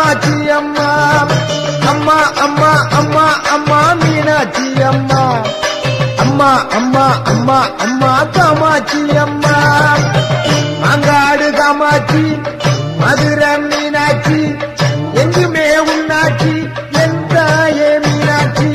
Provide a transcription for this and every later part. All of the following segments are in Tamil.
காமாட்சி அம்மா அம்மா அம்மா அம்மா அம்மா மீனாட்சி அம்மா அம்மா அம்மா அம்மா அம்மா காமாட்சி அம்மா மாங்காடு காமாட்சி மதுரை மீனாட்சி எங்குமே உன்னாட்சி என் தாயே மீனாட்சி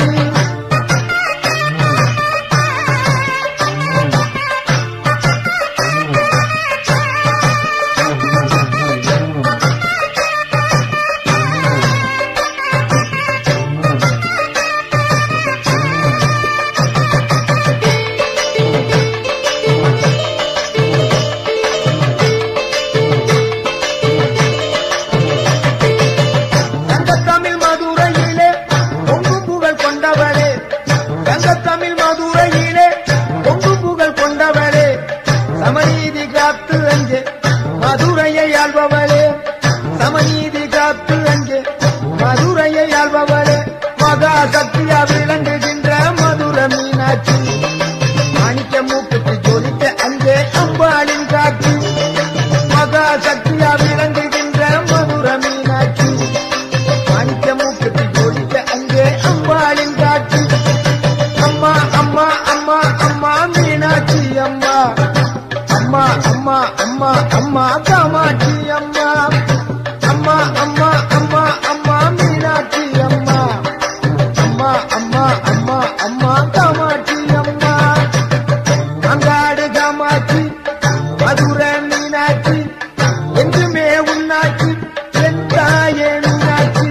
தங்கத்தமிழ் மதுரையிலே பொங்கு புகழ் கொண்டவளே தங்கத்தமிழ் மதுரையிலே பொங்கு புகழ் கொண்டவளே சமநீதி காத்து அங்கே மதுரையை ஆள்பவளே சமநீதி காத்து அங்கே மதுரையை ஆள்பவளே மகா சக்தியா விளங்குகின்ற மதுர மீனாட்சி மாணிக்க மூக்குக்கு ஜொலித்த அங்கே அம்பாளின் காட்சி மகா சக்தியா விளங்குகின்ற மதுர மீனாட்சி மாணிக்க மூக்குக்கு ஜொலித்த அங்கே அம்பாளின் காட்சி அம்மா அம்மா அம்மா அம்மா மீனாட்சி அம்மா அம்மா அம்மா அம்மா அம்மா காமாட்சி அம்மா அம்மா அம்மா அம்மா அம்மா மீனாட்சி அம்மா அம்மா அம்மா அம்மா அம்மா காமாட்சி அம்மா அங்காடு காமாட்சி மதுரை மீனாட்சி என்றுமே உன்னாட்சி என் தாயே மீனாட்சி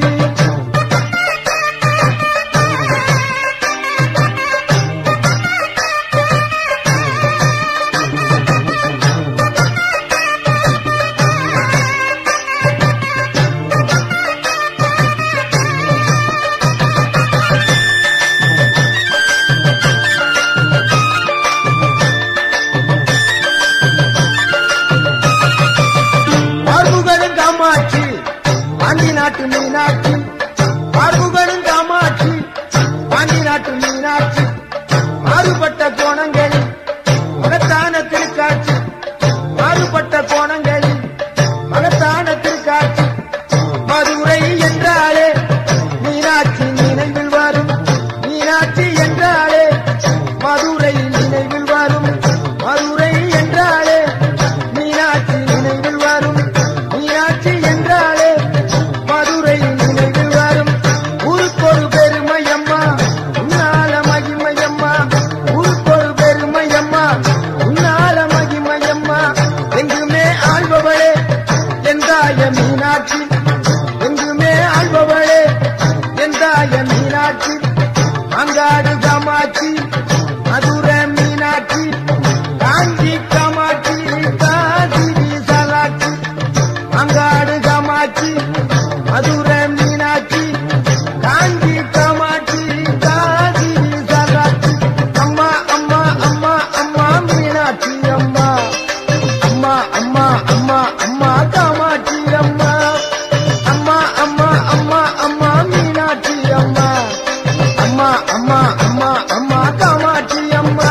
மார்புகளும் காமாட்சி பாண்டி நாட்டு மீனாட்சி மார்புகளும் காமாட்சி பாண்டி நாட்டு மீனாட்சி மாறுபட்ட கோணங்களில் மகத்தான திருக்காட்சி மாறுபட்ட கோணங்களில் மகத்தான திருக்காட்சி மதுரை என்றாலே மீனாட்சி நினைவில் வரும் மீனாட்சி என்றாலே மதுரை நினைவில் வரும் மதுரை என்றாலே மீனாட்சி நினைவில் வரும் மீனாட்சி என்றாலே மதுரை நினைவில் வரும் ஊருக்கொரு பெருமையம்மா உன்னால மகிமையம்மா ஊருக்கொரு பெருமையம்மா உன்னால மகிமையம்மா எங்குமே ஆள்பவளே எந்தாய மீனாட்சி எங்குமே ஆள்பவளே எந்தாய மீனாட்சி அங்காடு காமாட்சி மதுரை மீனாட்சி காஞ்சி காமாட்சி காஞ்சி விசாலாட்சி அங்காடு காமாட்சி மதுரை மீனாட்சி காஞ்சி காமாட்சி காஞ்சி விசாலாட்சி அம்மா அம்மா அம்மா அம்மா மீனாட்சி அம்மா அம்மா அம்மா அம்மா அம்மா காமாட்சி அம்மா அம்மா அம்மா அம்மா அம்மா மீனாட்சி அம்மா அம்மா அம்மா அம்மா அம்மா காமாட்சி அம்மா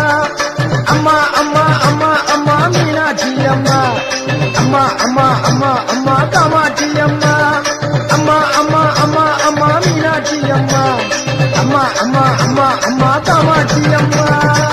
அம்மா அம்மா அம்மா அம்மா மீனாட்சி அம்மா அம்மா அம்மா அம்மா அம்மா காமாட்சி அம்மா அம்மா அம்மா அம்மா அம்மா மீனாட்சி அம்மா அம்மா அம்மா அம்மா அம்மா காமாட்சி அம்மா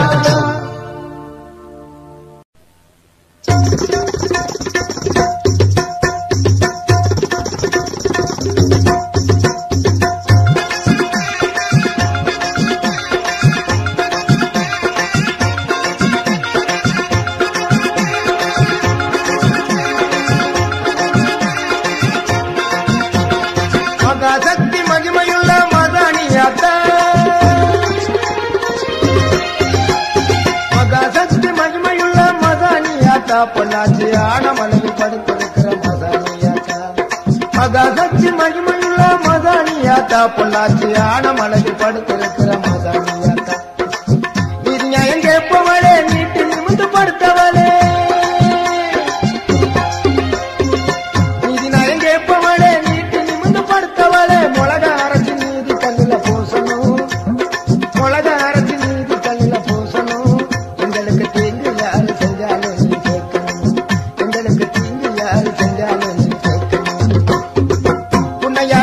மகாசக்தி மகிமையுள்ள மதானியாத்தா மகாசக்தி மகிமையுள்ள மதானியாத்தா பொள்ளாச்சி ஆனமலையில் படுத்திருக்கிற மதானியாத்தா மகாசக்தி மகிமையுள்ள மதானியாத்தா பொள்ளாச்சி ஆனமலையில் படுத்திருக்கிற மதானியாத்தா இது நியாயம் கேட்பவளே நீட்டு நிமிந்து படுத்தவளே நீதி நயம் கேட்பவளே நீட்டு நிமிந்து படுத்தவளே மிளக அரைச்சி நீதி கல்லுல பூசணும் மிளக அரைச்சி நீதி கல்லுல பூசணும் எங்களுக்கு தீங்கு யாரு செஞ்சாலும் நீ கேட்கணும் எங்களுக்கு தீங்கு யாரு செஞ்சாலும் நீ கேட்கணும் உன்னை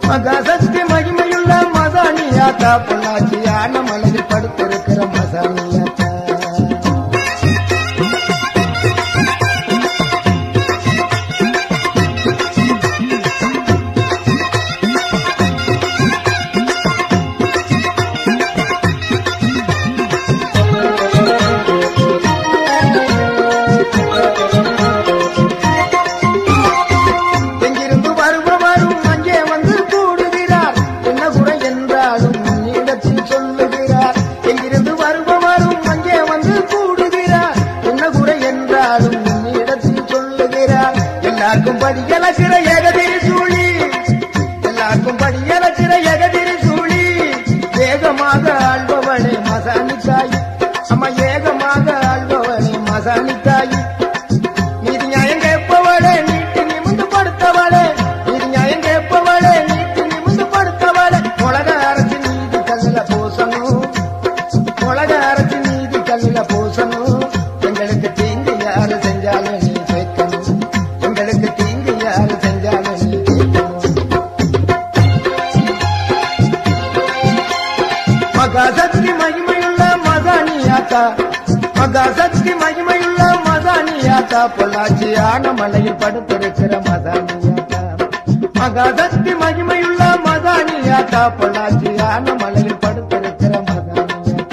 மகசக்தி மகிமையுள்ள மதானியாத்தா பொள்ளாச்சியான மலையில் படுத்திருக்கிற மசானியாத்தா எங்கிருந்து வருபவரும் அங்கே வந்து கூடுகிறார் என்ன குறை என்றாலும் இடத்தில் சொல்லுகிறார் எங்கிருந்து வருபவரும் அங்கே வந்து கூடுகிறார் என்ன குறை என்றாலும் இடத்தில் சொல்லுகிறார் எல்லாருக்கும் படியலக்கிற ஏகதிரி சூழி எல்லாருக்கும் படியலக்கிற ஏகதிரி சூழி வேகமாக ஆள்பவளே மசானி தாய் அம்மா ஏகமாக ஆள்பவளே மசானி தாய் நீதி நியாயம் கேட்பவளே நீட்டு நிமிந்து படுத்தவளே நீதி நியாயம் கேட்பவளே நீட்டு நிமிந்து படுத்தவளே உலக அரசு நீதி கல்லுல பூசணும் உலக அரசு நீதி கல்லுல பூசணும் எங்களுக்கு தீங்கு யாரு செஞ்சாலும் நீ கேட்கணும் எங்களுக்கு தீங்கு யாரு செஞ்சாலும் நீ கேட்கணும் மகாசக்தி மகிமையுள்ள மதானியாத்தா மகாசக்தி மகிமையுள்ள மதானியாத்தா பொள்ளாச்சியான மலையில் படுத்திருக்கிற மதானியாத்தா மகாசக்தி மகிமையுள்ள மதானியாத்தா பொள்ளாச்சியான மலையில் படுத்திருக்கிற மதானியாத்தா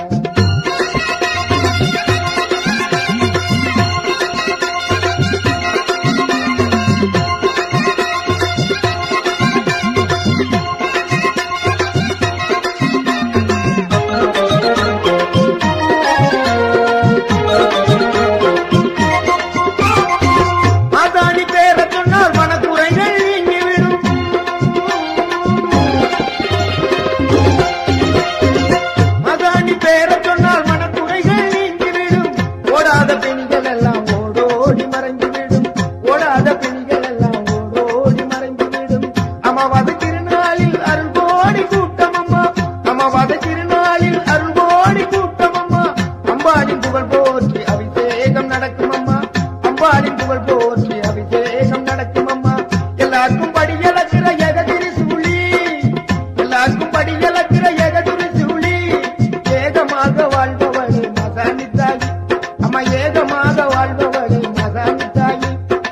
மாதாணி பேர சொன்னால் மனக்குறைகள் நீங்கிவிடும் மகாணி பேர சொன்னால் மனக்குறைகள் நீங்கிவிடும் ஓடாத பெண்கள் எல்லாம் ஓடோடி மறைந்துவிடும் ஓடாத பெண்கள் எல்லாம் ஓடோடி மறைந்துவிடும் அமாவாத திருநாளில் அருள் கோடி கூட்டம் அம்மா அமாவாத திருநாளில் அருள் கோடி கூட்டம் அம்மா அம்பாடின் புகழ் போற்றி அபிஷேகம் நடக்கும் அம்மா அம்பாடின் புகழ் போற்றி அபிஷேகம் நடக்கும் அம்மா எல்லாருக்கும் படியலக்கிற எகதிரி சூழி எல்லாருக்கும் படியலக்கிற எகதிரி சூழி ஏகமாக வாழ்பவளே மசானி தாயி அம்மா ஏகமாக வாழ்பவளே மசானி தாயி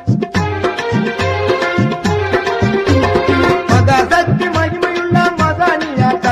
மகாசக்தி மகிமையுள்ள மகானியாத்தா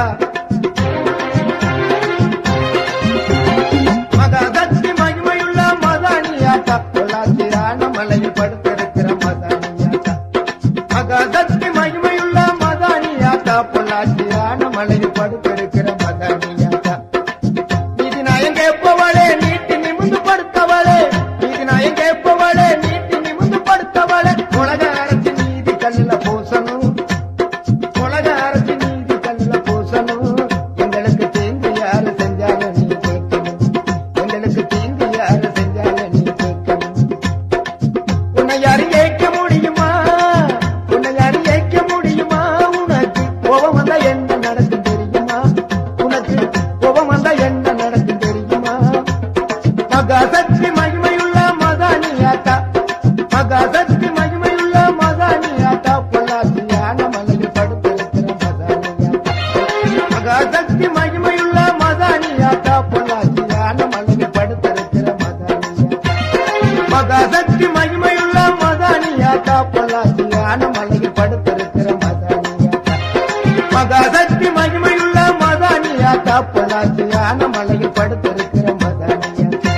மகாசக்தி மகிமையுள்ள மகானியாத்தா பொள்ளாச்சியான மலையில் படுத்திருக்கிற மகானியாத்தா மகாசக்தி மகிமையுள்ள மகானியாத்தா பொள்ளாச்சியான மலையில் படுத்திருக்கிற மகானியாத்தா நீதி நாயம் கேட்பவளே நீட்டி நிமிந்து படுத்தவளே நீதி நாயம் கேட்பவளே நீட்டி நிமிந்து படுத்தவளே உலக அரசு நீதி கல்லுல பூசணும் உலக அரசு நீதி கல்லுல பூசணும் எங்களுக்கு தீங்கு யாரு செஞ்சாலும் நீ கேட்கணும் எங்களுக்கு தீங்கு யாரு செஞ்சாலும் நீ கேட்கணும் உன்னை யாரு ஏற்க முடியுமா உன்னை யாரு ஏற்க முடியுமா உனக்கு கோபம் வந்தா என்ன நடக்கும் தெரியுமா உனக்கு கோபம் வந்தா என்ன நடக்கும் தெரியுமா மகாசக்தி மகிமையுள்ள மகானியாத்தா மகாசக்தி மகிமையுள்ள மகானியாத்தா பொள்ளாச்சியான மலையில் படுத்திருக்கிற மகானியாத்தா மகாசக்தி மகிமையுள்ள மகானியாத்தா பொள்ளாச்சியான மலையில் படுத்திருக்கிற மகானியாத்தா மகாசக்தி மகிமையுள்ள மகானியாத்தா பொள்ளாச்சியான மலையில் படுத்திருக்கிற மகானியாத்தா மகாசக்தி மகிமையுள்ள மகானியாத்தா பொள்ளாச்சியான மலையில் படுத்திருக்கிற மகானியாத்தா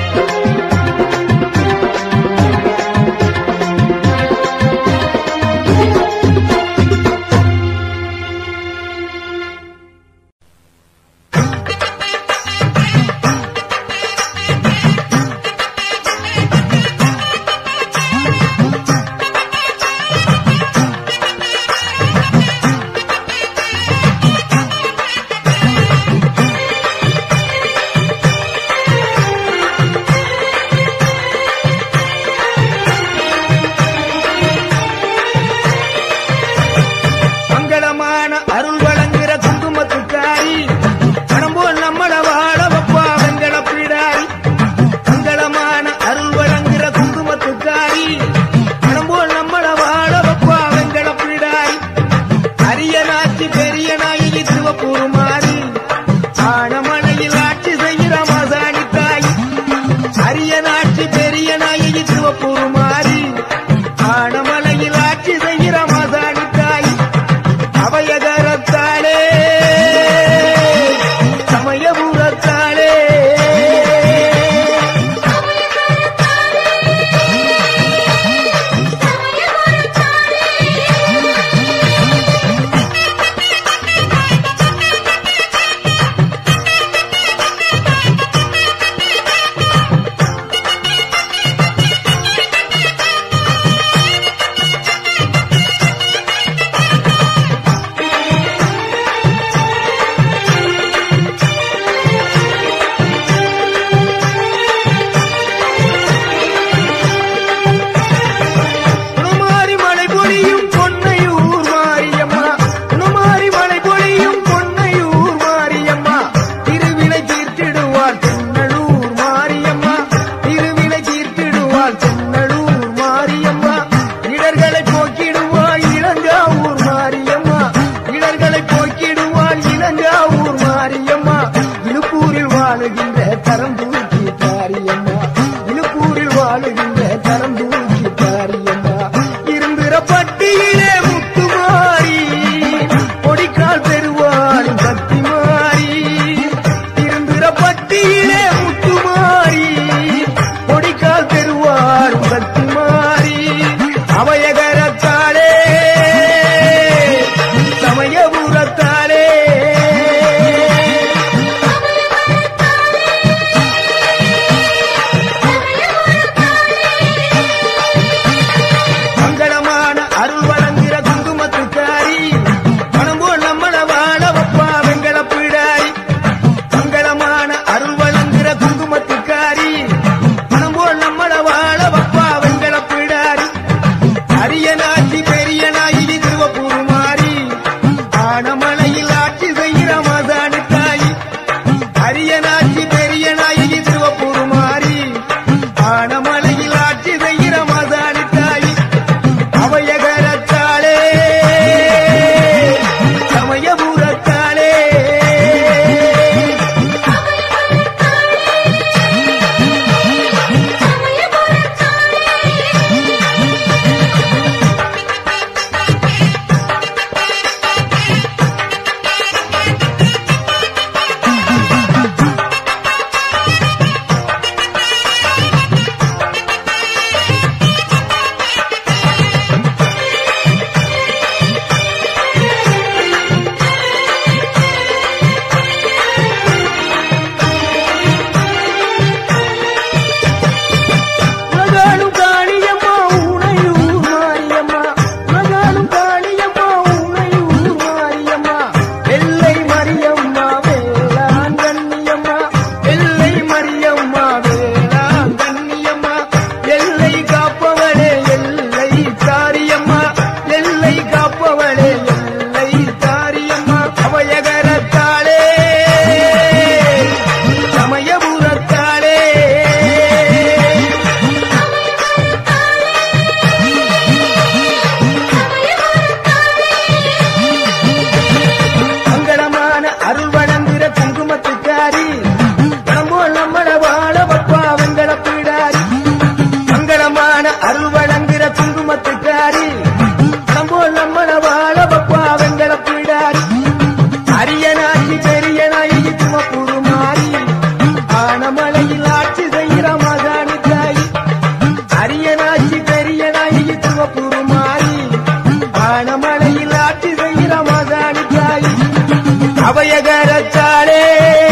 அவையகரத்தாளே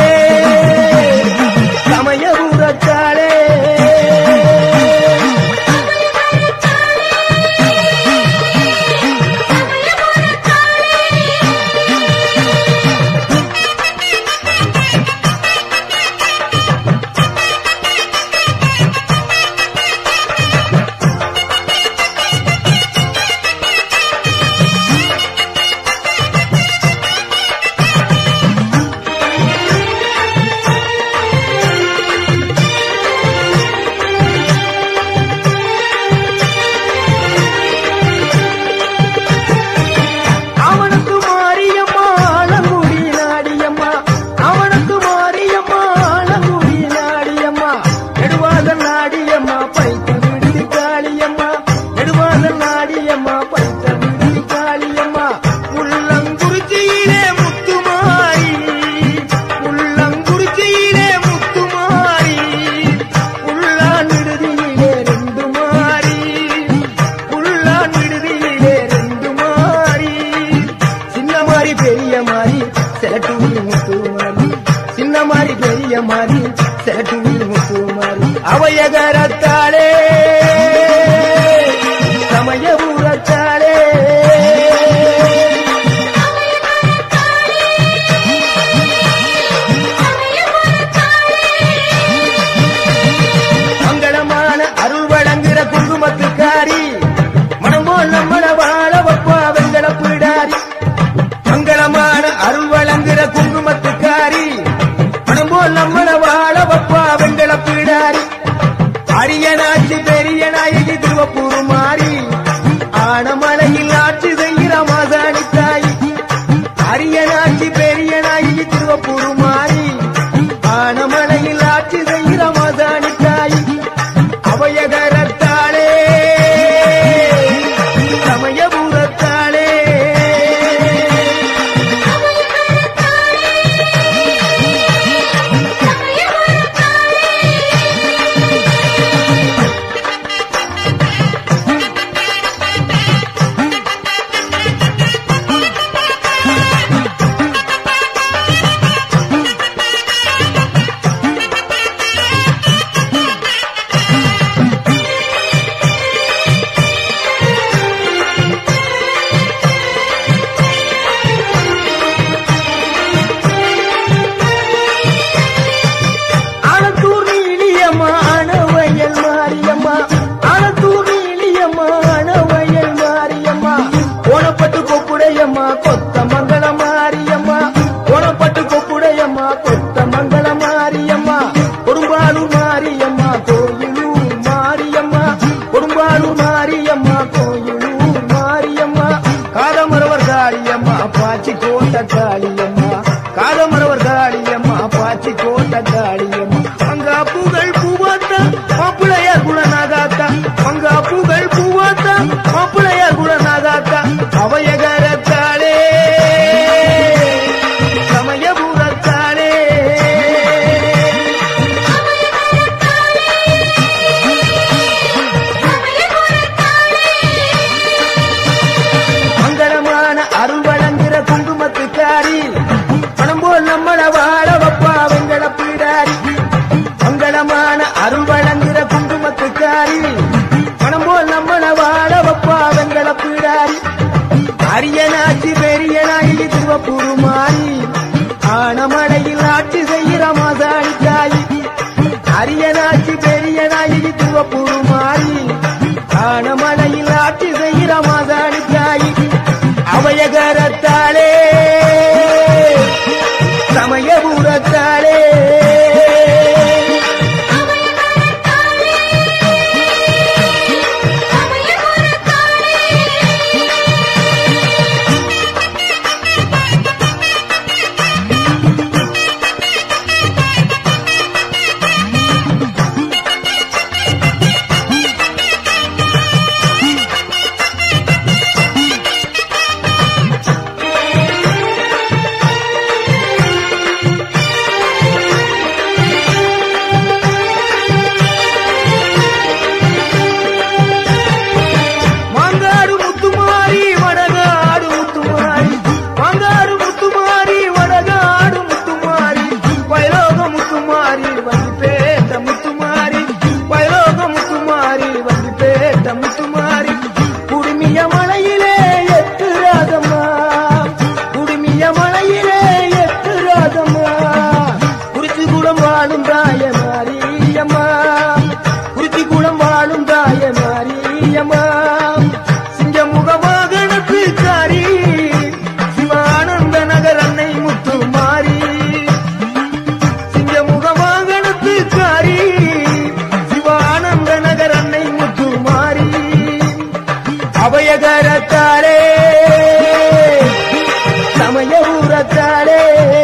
சமயபுரத்தாளே அவனுக்கு மாரியம்மா ஆலங்குடி நாடியம்மா அவனுக்கு மாரியம்மா ஆலங்குடி நாடியம்மா நெடுவாத நாடியம்மா பைத்த விடுதி காளியம்மா நெடுவாத நாடியம்மா பைத்த விடுதி காளியம்மா உள்ளங்குறிச்சியிலே முத்துமாரி உள்ளங்குறிச்சியிலே முத்துமாரி உள்ளான் விடுதியிலே ரெண்டு மாறி உள்ளான் விடுதியிலே ரெண்டு மாறி சின்ன மாறி பெரிய மாறி செலட்டூரி முத்து மாறி சின்ன மாறி பெரிய மாறி செலட்டூரி முத்து மாறி அவையகரத்தாளே சமயபுரத்தாளே மங்களமான அருள் வழங்குற குங்குமத்துக்காரி மனமோ நம்மள வாழ வப்பா வெங்கட பிடாரி மங்களமான அருள் வழங்குற குங்குமத்துக்காரி மனமோ நம்மள வாழ வப்பா வெங்கட பிடாரி அரியனாட்சி பெரிய நாயகி திருவப்பூர் மாறி ஆனமலையில் ஆட்சி செய்கிற மாசாணி தாய் அரியனாட்சி பெரிய நாயகி திருவப்பூர் மாறி ஆனமலையில் ஆட்சி செய்கிற மாசாணி தாய் அவையகரத்தாளே சமயபுரத்தாளே ஆனத்தூர் நீலியம்மா அணவயல் மாரியம்மா ஆனத்தூர் நீலியம்மா அணவயல் மாரியம்மா ஓணப்பட்டு கொப்புடையம்மா கொத்த மங்கள மாரியம்மா ஓணப்பட்டு கொப்புடையம்மா கொத்த மங்கள மாரியம்மா கொடும்பாலூர் மாரியம்மா கோயிலூர் மாரியம்மா கொடும்பாலூர் மாரியம்மா கோயிலூர் மாரியம்மா காதமரவர் காளியம்மா பாச்சி கோட்ட காளியம்மா காதமரவர் காளியம்மா பாச்சி கோட்ட காளியம்மா மங்கா பூகள் பூவாத்தா மாப்பிளையார் குணநாகாத்தா மங்கா பூகள் பூவாத்தா மாப்பிளையார் குணநாகாத்தா அவையகரத்தாளே சமயபுரத்தாளே மங்களமான அருள் வழங்குற குங்குமத்துக்காரி பணம் போல் நம்மள வாழ வப்பா வெங்கட பீடாரி மங்களமான அருள் வழங்குற குங்குமத்துக்காரி பணம் போல் நம்மள வாழ வப்பா வெங்கட பீடாரி அரியனாட்சி பெரிய நாயகி திருவப்பூர் மாறி ஆனமடையில் ஆட்சி செய்கிற மாசாணி தாயி அரியனாட்சி பெரிய நாயகி திருவப்பூர் மாறி ஆனமலையில் ஆட்சி செய்கிற மாசாணி தாயி அவையகரத்தாளே சமயபுரத்தாளே அபயகரத்தாலே சமய ஊரத்தாலே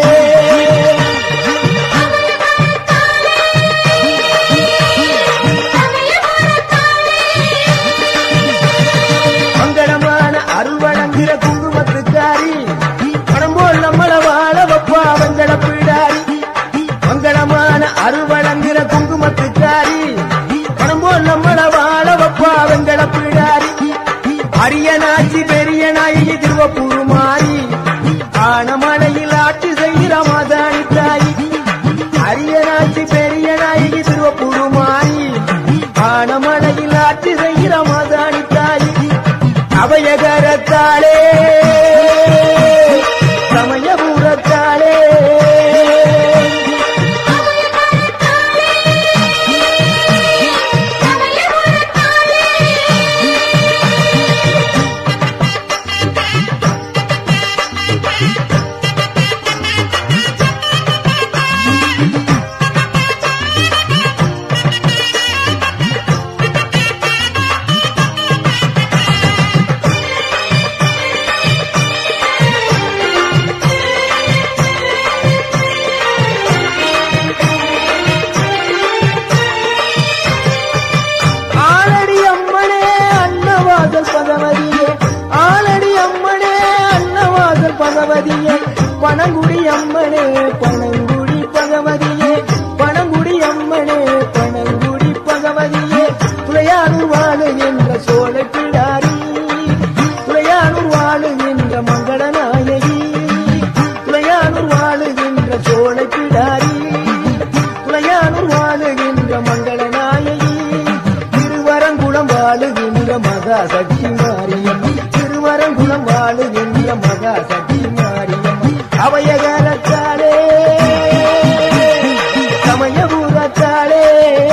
மங்களமான அருள் வழங்குகிற குங்குமத்துக்காரி பணம் போல் நம்மள வாழ வப்பா வெங்கட பிடாரி மங்களமான அருள் வழங்குகிற குங்குமத்துக்காரி பணம் போல் நம்மள வாழ வப்பா வெங்கட பிடாரி அரியனாச்சி பெரிய நாயகி திருவப்பூர் மாறி ஆனமலையில் ஆட்சி செய்கிற மாதாணி தாயி அரியனாச்சி பெரிய நாயகி திருவப்பூர் மாறி ஆனமலையில் ஆட்சி செய்கிற மாதாணி தாயி அபயகரத்தாலே சமயபுரத்தாலே ஆலடி அம்மனே அன்னவாசல் பகவதியே ஆலடி அம்மனே அன்னவாசல் பகவதியே பனங்குடி அம்மனே பனங்குடி பகவதியே பனங்குடி அம்மனே பனங்குடி பகவதியே துளையானூர் வாழு என்ற சோழ பிடாரி துளையானூர் வாழு என்ற மங்கள நாயகி துளையானூர் வாழுகின்ற சோழ பிடாரி துளையானூர் வாழுகின்ற மங்கள நாயகி திருவரங்குளம் வாழுகின்ற மகா சக்தி மாரியம் திருவரங்குளம் வாழுகின்ற மகா சக்தி மாரியம் அவயகாலத்தாலே சமயபூரத்தாலே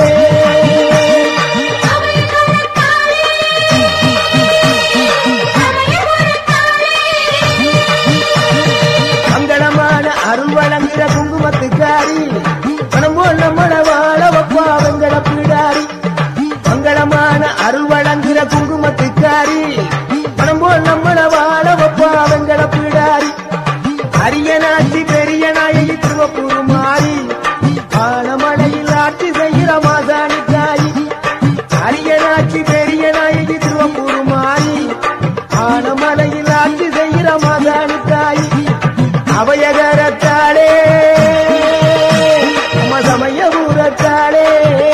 மங்களமான அருள் வழங்குகிற குங்குமத்துக்காரி மனம் போல் நம்மள வாழ வப்பா வெங்கட பிடாரி மங்களமான அருள் வழங்குகிற குங்குமத்துக்காரி மனம் போல் நம்மள வாழ வப்பா வெங்கட பிடாரி அரியனாட்சி பெரிய நாயகி திருவப்பூர் மாறி ஆனமலையில் ஆட்சி செய்கிற மாசாணி தாயி அரியனாட்சி பெரிய நாயகி திருவப்பூர் மாறி ஆனமலையில் ஆட்சி செய்கிற மாசாணி தாயி அபயகரத்தாலே நம்ம சமயபுரத்தாலே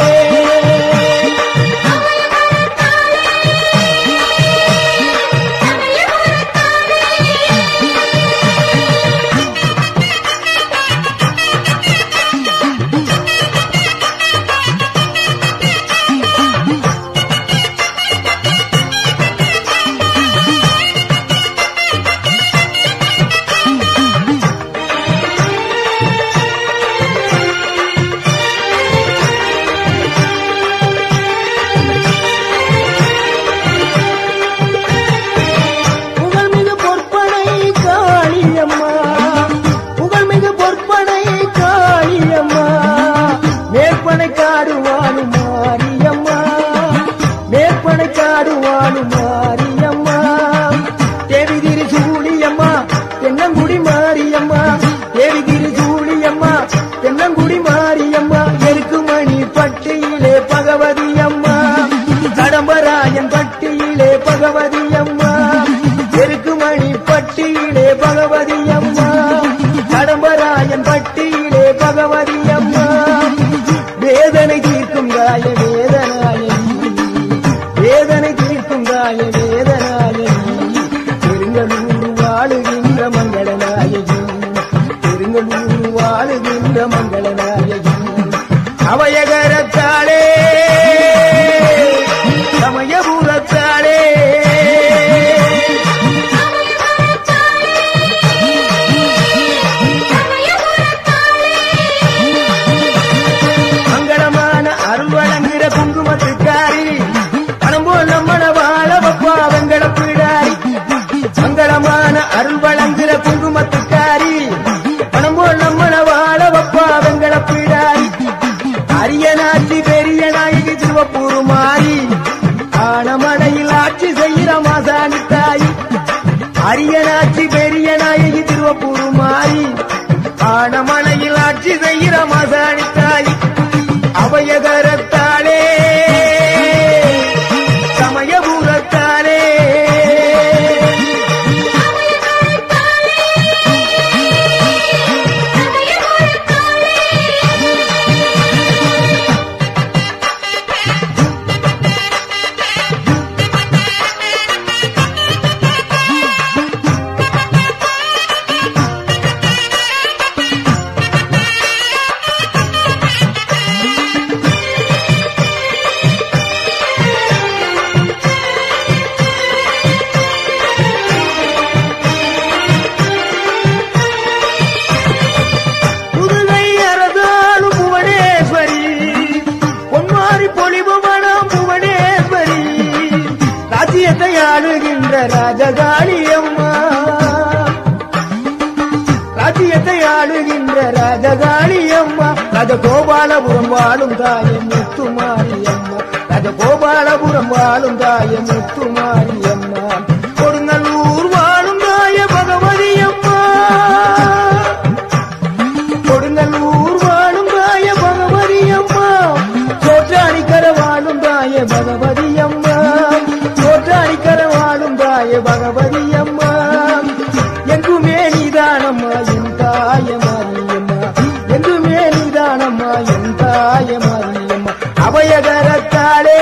புகழ்மிகு பொற்பனை காளியம்மா புகழ்மிகு பொற்பனை காளியம்மா மேற்பனை காடுவானு மாரியம்மா மேற்பனை காடுவானு மாரியம்மா தேவி திரு சூழியம்மா தென்னங்குடி மாரியம்மா தேவி திரு சூழியம்மா தென்னங்குடி மாரியம்மா எருக்குமணி பட்டியிலே பகவதி அம்மா கடம்பராயன் பட்டியிலே பகவதி அம்மா எருக்குமணி பட்டியிலே பகவதி அம்மா கடம்பராயன் பட்டியிலே பகவதி அம்மா வேதனை தீர்க்கும் காய வேதனாயி வேதனை தீர்க்கும் காய வேதனாயி பெருங்கலூர் வாழுகின்ற மங்கள நாயகி பெருங்கலூர் வாழுகின்ற மங்கள நாயகி அவயகரத்தாலே சமயபுரத்தாலே மங்களமான அருள் வழங்குகிற குங்குமத்துக்காரி பணம் போல் நம்மள வாழ வப்பா வெங்கட பிடாரி மங்களமான அருள் வழங்குகிற குங்குமத்துக்காரி பணம் போல் நம்மள வாழ வப்பா வெங்கட ஆட்சி செய்கிற மாசாணி தாய் அரியனாட்சி பெரிய நாயகி திருவப்பூர் மாறி ஆனமலையில் ஆட்சி செய்கிற மாசாணி தாய் அபயகரத்தாளே சமயபுரத்தாளே புதுகை அரசாளும் புவனேஸ்வரி பொன்மாரி பொலிபுவனம் புவனேஸ்வரி ராஜ்யத்தை ஆளுகின்ற ராஜகாளி அம்மா ராஜ்யத்தை ஆளுகின்ற ராஜகாளி அம்மா ராஜகோபாலபுரம் வாழும் தாய முத்துமாரி அம்மா ராஜகோபாலபுரம் வாழும் தாய முத்துமாரி அம்மா கொடுங்கல்லூர் வாழும் தாய பகவதி அம்மா கொடுங்கல்லூர் வாழும் தாய பகவதி அம்மா சோற்றாணிக்கர வாழும் தாய பகவதி அம்மா சோற்றாணிக்கர வாழும் தாய பகவதி அம்மா எங்குமே நீதானம்மா என் தாய மாரியம்மா எங்குமே நீதானம்மா என் தாய மாரியம்மா அபயகரத்தாளே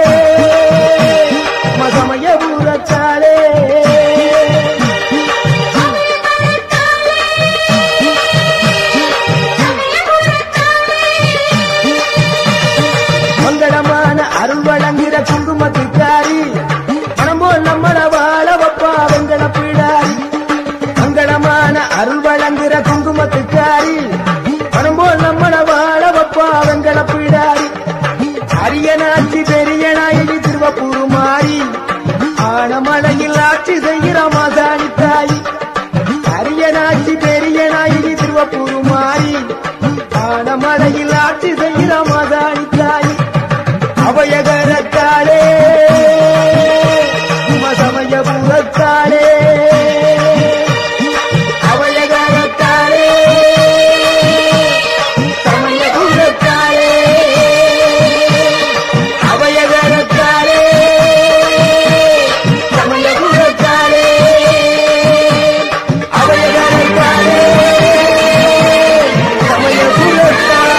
மகமயபுரத்தாளே மங்களமான அருள் வழங்குகிற குங்குமத்துக்காரி மனம் போல் நம்மள வாழ வப்பா வெங்கட பிடாரி மங்களமான அருள் வழங்குகிற குங்குமத்துக்காரி மனம் போல் நம்மள வாழ வப்பா வெங்கட பிடாரி அரியனாட்சி பெரிய நாயகி திருவப்பூர் மாறி ஆனமலையில் ஆட்சி செய்கிற மாசாணி தாய் அரியனாட்சி பெரிய நாயகி திருவப்பூர் மாறி ஆனமலையில் ஆட்சி செய்கிற மாசாணி தாய் அபயகரத்தாளே உமசமயபுரத்தாளே அபயகரத்தாளே சமயபுரத்தாளே அபயகரத்தாளே சமயபுரத்தாளே அபயகரத்தாளே சமயபுரத்தாளே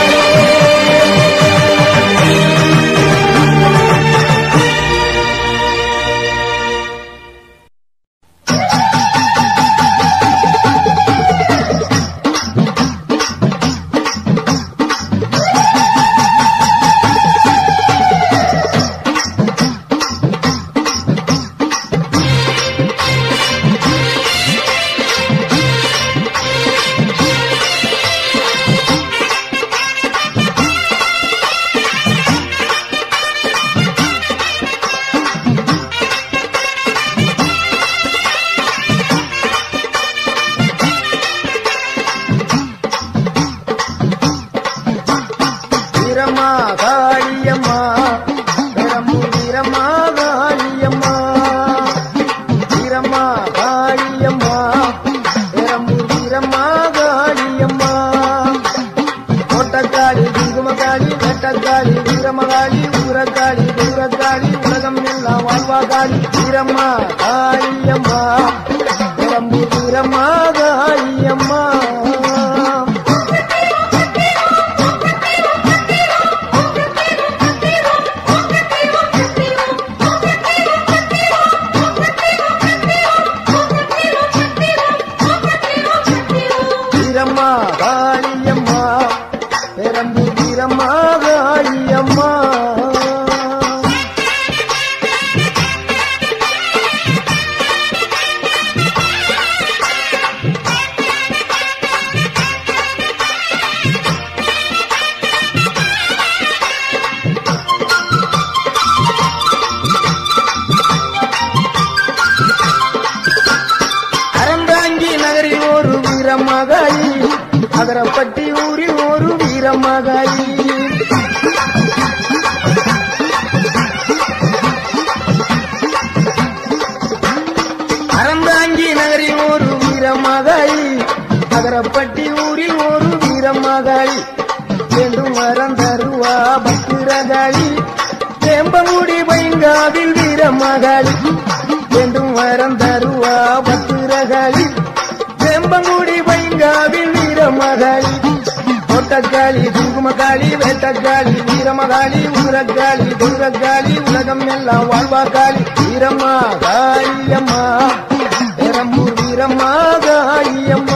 வீரம்மா காளியம்மா பெரம்பூர் வீரம்மா காளியம்மா வீரம்மா காளியம்மா பெரம்பூர் வீரம்மா காளியம்மா கோட்டக்காளி குங்குமக்காளி வெட்டக்காளி வீரமகாளி ஊரக்காளி தூரக்காளி உலகம் எல்லாம் வாழ்வாகாளி வீரம்மா காளியம்மா பெரம்பூர் வீரம்மா காளியம்மா வீரம்மா காளியம்மா பெரம்பு வீரம்மா காளியம்மா அறந்தாங்கி நகரில் ஒரு வீரமகாளி அகரப்பட்டி ஊரில் ஒரு வீரமகாளி கோவில்பட்டி ஊரில் ஒரு வீரமகாளி வேண்டும் வரம் தருவா பத்திரகாளி வேம்பங்குடி பைங்காவில் வீரமகாளி வேண்டும் வரம் தருவா பத்திரகாளி வேம்பங்குடி பைங்காவில் வீரமகாளி தோட்டக்காளி குங்குமக்காளி வேட்டக்காளி வீரமகாளி உரக்காளி துர்கக்காளி உலகம் எல்லாம் வாழ்வாக்காளி வீரம்மா காளியம்மா பெரம்பூர் வீரம்மா காளியம்மா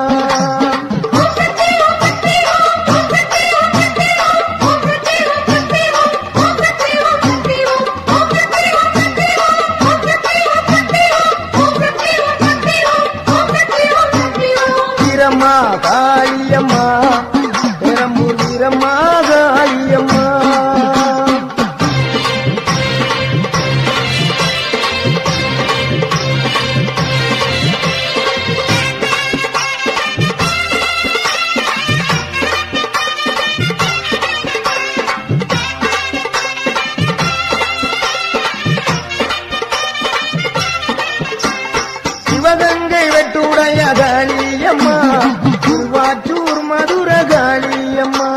வீரம்மா காளியம்மா பெரம்பூர் வீரம்மா காளியம்மா சிவகங்கை வெட்டுடைய காளியம்மா திருவாச்சூர் மதுர காளியம்மா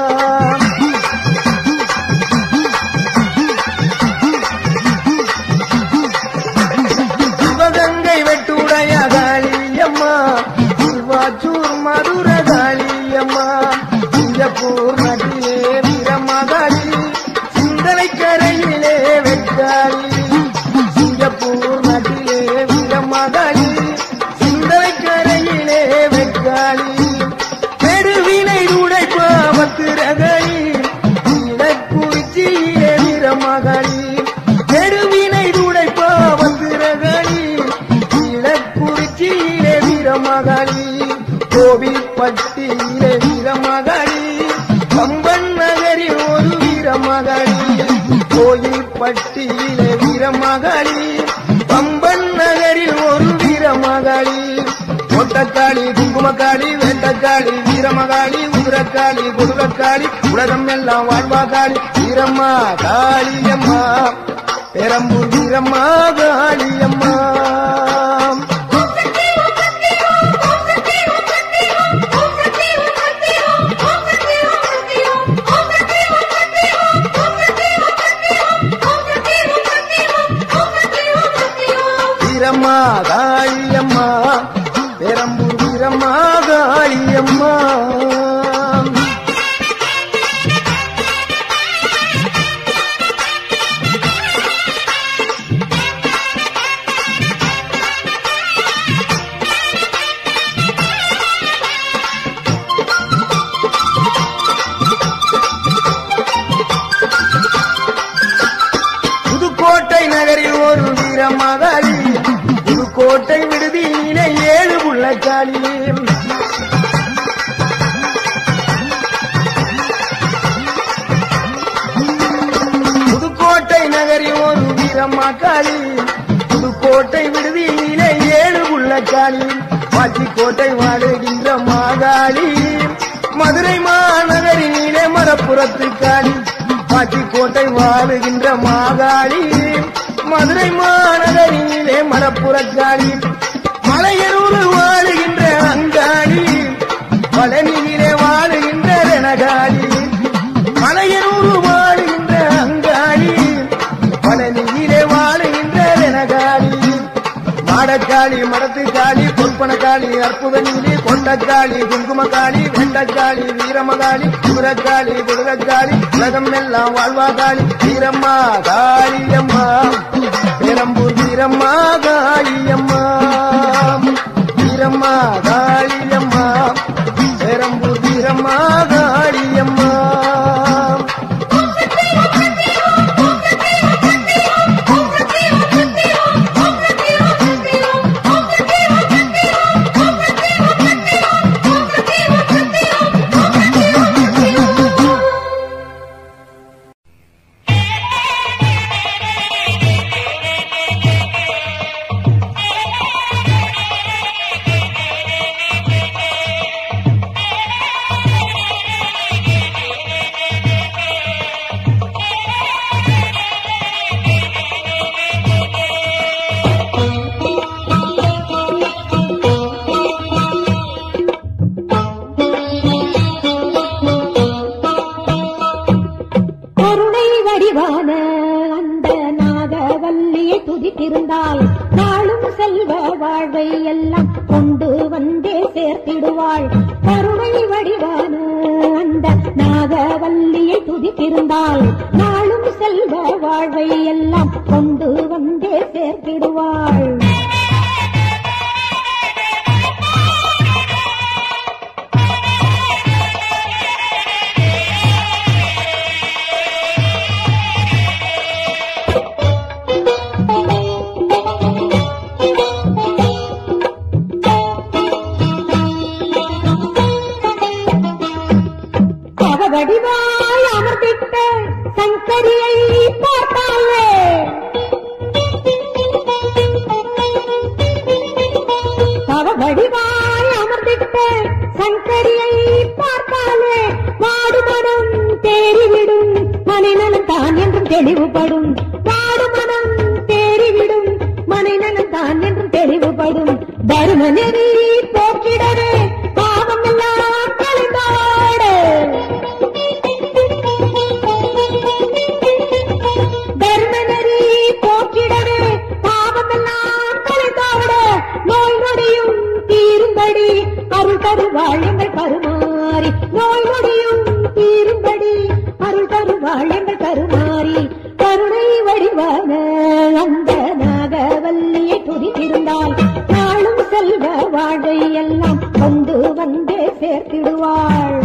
சிவகங்கை வெட்டுடைய காளியம்மா திருவாச்சூர் மதுர காளியம்மா சிங்கப்பூர் நதியே வீரமகாளி சிந்தனை கரையிலே வெட்டாளி சிங்கப்பூர் நாட்டிலே வீரமகாளி சிந்தனை கரையிலே வெட்டாளி பெருவினை உடைப்பாவத்திரகாளி குறிச்சியிலே வீரமகாளி பெருவினை உடைப்பாவத்திரகாளி குறிச்சியிலே வீரமகாளி கோவில்பட்டியிலே வீரமகாளி கம்பன் நகரில் ஒரு வீரமகாளி கோயில்பட்டியிலே வீரமகாளி கம்பன் நகரில் ஒரு வீரமகாளி ஒட்டக்காளி குங்குமக்காளி வேட்டக்காளி வீரமகாளி உதிரக்காளி குடுரக்காளி உலகம் எல்லாம் வாழ்வாகாளி வீரம்மா காளியம்மா பெரம்பூர் வீரம்மா காளியம்மா வீரம்மா காளியம்மா பெரம்பூர் வீரம்மா காளியம்மா புதுக்கோட்டை நகரில் ஒரு வீரமகாளி புதுக்கோட்டை விடுதியிலே ஏழு உள்ளக்காளி புதுக்கோட்டை நகரில் ஒரு வீரமகாளி புதுக்கோட்டை விடுதியிலே ஏழு உள்ளக்காளி பாச்சிக்கோட்டை வாழுகின்ற மாகாளி மதுரை மாநகரினிலே மரப்புறத்து காளி பாச்சிக்கோட்டை வாழுகின்ற மாகாளி மதுரை மாநகரினிலே மரப்புறக்காளி மலையனூர் வாழுகின்ற அங்காளி பழனியிலே வாழுகின்ற ரணகாளி மலையனூர் வாழுகின்ற அங்காளி பழனியிலே வாழுகின்ற ரணகாளி மாடக்காளி மடத்துக்காளி பொற்பனக்காளி அற்புத நீலி கொண்டக்காளி குங்குமக்காளி வெண்டக்காளி வீரமகாளி குரக்காளி குடுரக்காளி உலகம் எல்லாம் வாழ்வாகாளி வீரம்மா காளியம்மா பெரம்பூர் வீரம்மா காளியம்மா வீரம்மா காளியம்மா பெரம்பூர் வீரம்மா காளியம்மா Thank you. திருந்தால் நாளும் செல்வ வாழ்வை எல்லாம் கொண்டு வந்தே சேர்த்திடுவாள் கருணை வடிவான அந்த நாகவல்லியை துதித்திருந்தால் நாளும் செல்வ வாழ்வை எல்லாம் கொண்டு வந்தே சேர்த்திடுவாள் அவவடிவாய் அமர்ந்திட்ட சங்கரியை பார்த்தாலே அவவடிவாய் அமர்ந்திட்ட சங்கரியை பார்த்தாலே வாடுமனம் தேறிவிடும் மனிதனும் தான் என்றும் தெளிவுபடும் வாடுமனம் தேறிவிடும் மனிதனும் தான் என்றும் தெளிவுபடும் தரும நெறி போக்கிடவே பாவம் எல்லாம் கலைந்தாடு தர்மநெறி போக்கிடவே பாவமெல்லாம் கலைந்தாவிட நோய் நொடியும் தீரும்படி அருள் தருவாள் எங்கள் கருமாறி நோய் நொடியும் தீரும்படி அருள் தருவாள் எங்கள் கருமாறி கருணை வடிவான அந்த நாகவல்லியை துதித்திருந்தால் நாளும் செல்வ வாழ்வை எல்லாம் கொண்டு வந்தே சேர்த்திடுவாள்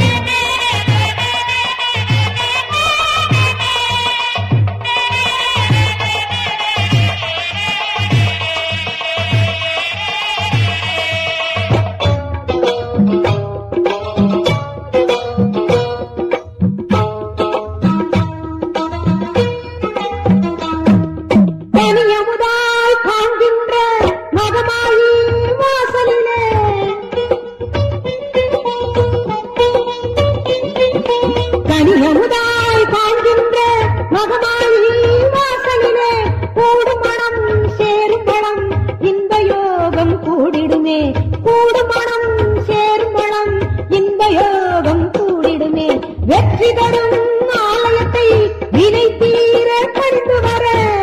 தனியமுதாய் காண்கின்ற மகமாயி வாசலிலே தனியமுதாய் காண்கின்ற மகமாயி வாசலிலே கூடும் மனம் சேரும் பழம் இன்ப யோகம் கூடிடுமே கூடும் மனம் சேரும் பழம் இன்ப யோகம் கூடிடுமே வெற்றி தரும் ஆலயத்தை வினை தீர பணிந்து வர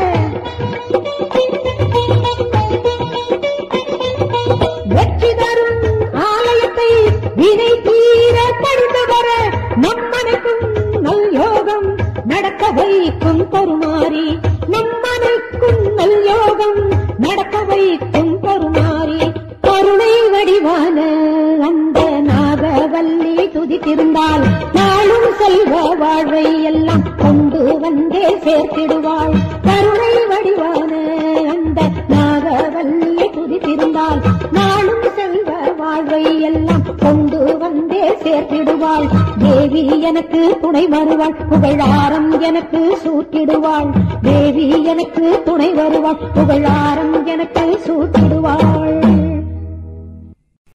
வெற்றி தரும் ஆலயத்தை வினை தீர பணிந்து வர நம்மனைக்கும் நல் யோகம் நடக்க வைக்கும் கருமாறி நம்மனைக்கும் நல் யோகம் நடக்க வைக்கும் கருமாறி கருணை வடிவான அந்த நாகவல்லி துதித்திருந்தால் நாளும் செல்வ வாழ்வை எல்லாம் கொண்டு வந்தே சேர்த்திடுவாள் கருணை வடிவான அந்த நாகவல்லியை துதித்திருந்தால் நாளும் செல்வ வாழ்வை எல்லாம் கொண்டு வந்தே சேர்த்திடுவாள் தேவி எனக்கு துணை வருவாள் புகழாரம் எனக்கு சூட்டிடுவாள் தேவி எனக்கு துணை வருவாள் புகழாரம் எனக்கு சூட்டிடுவாள்